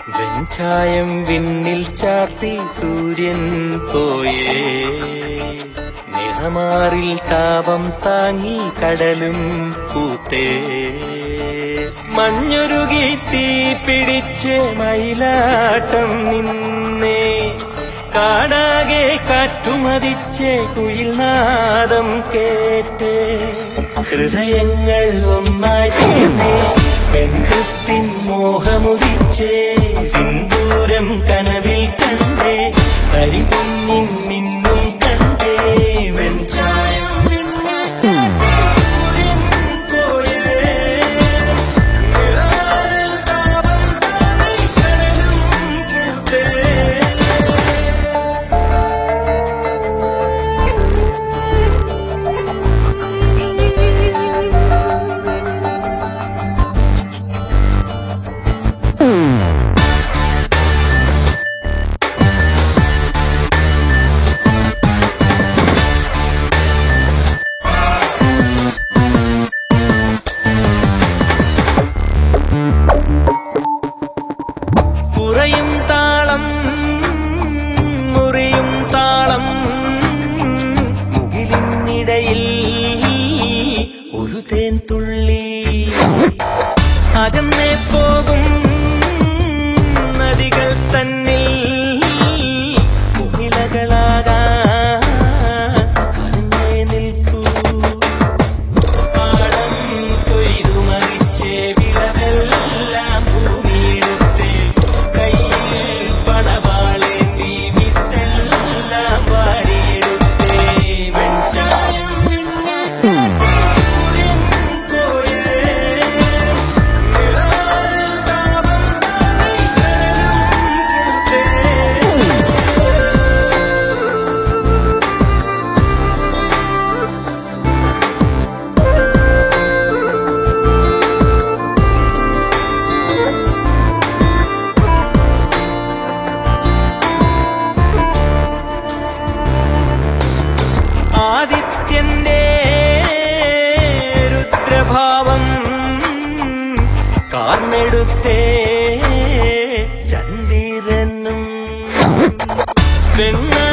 വെഞ്ചായം വിണ്ണിൽ ചാർത്തി സൂര്യൻ പോയേ നിറമാറിൽ താപം താങ്ങി കടലും പൂത്തേ മഞ്ഞുരുകി തീ പിടിച്ച് മയിലാട്ടം നിന്നേ കാടാകെ കാറ്റുമതിച്ച് കുയിൽ നാദം കേട്ട് ഹൃദയങ്ങൾ ഒന്നായി തീർന്നേ പെൺകൃത്തിൻ മോഹമുദിച്ചേ സിന്ദൂരം കനവിൽ കണ്ടേ തരികുഞ്ഞിൻ മിന്നും കണ്ടേ വെഞ്ചായം വിണ്ണിൽ സൂര്യൻ പോയേ നിഴലിൽ താപം താങ്ങി കടലും പൂത്തേ കുറയും താളം മുറിയും താളം മുകിലിനിടയിൽ ഒരു തേൻ തുള്ളി അകന്നേ പോകും നദികൾ തന്നിൽ മുകിലകളാകാ അകന്നേ നിൽക്കൂ പാടം കൊയ്തു മറിച്ച് വിളവെല്ലാം ഭൂമിയെടുത്ത് കയ്യിൽ പണവാളേന്തി വിത്തെല്ലാം വാരിയെടുത്തേ വെഞ്ചായം വിണ്ണിൽ സൂര്യൻ പോയേ നിഴലിൽ താപം താങ്ങി കടലും പൂത്തേ ആദിത്യന്റെ രുദ്രഭാവം കാർന്നെടുത്തേ ചന്ദ്രനും വെണ്ണ